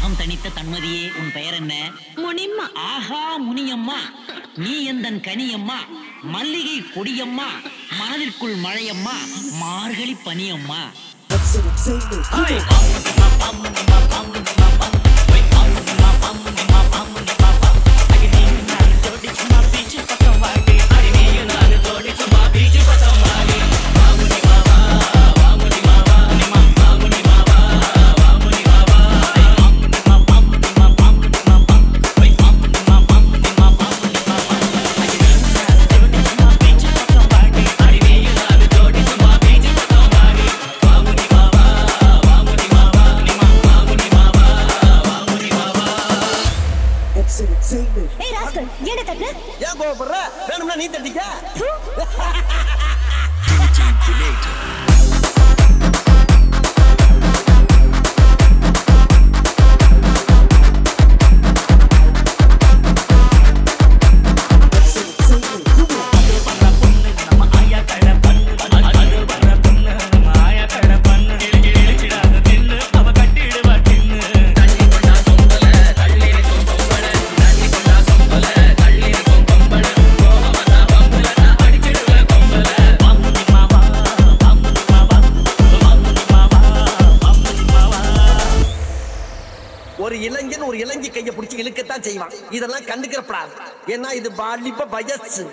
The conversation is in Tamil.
தாகம் தணித்த தன்மதியே உன் பெயர் என்ன முனிம்மா ஆஹா முனியம்மா நீ எந்தன் கனியம்மா மல்லிகை கொடியம்மா மனதிற்குள் மழையம்மா மார்கழி பனியம்மா ஏய் ராஸ்கல் ஏன்டா தட்டு ஏன் கோவப்படுற வேணும்னா நீ தட்டிக்க ஒரு இளைஞன் ஒரு இளைஞி கைய பிடிச்சி இழுக்கத்தான் செய்வான் இதெல்லாம் கண்டுக்கிறப்படாது ஏன்னா இது வாலிப வயசு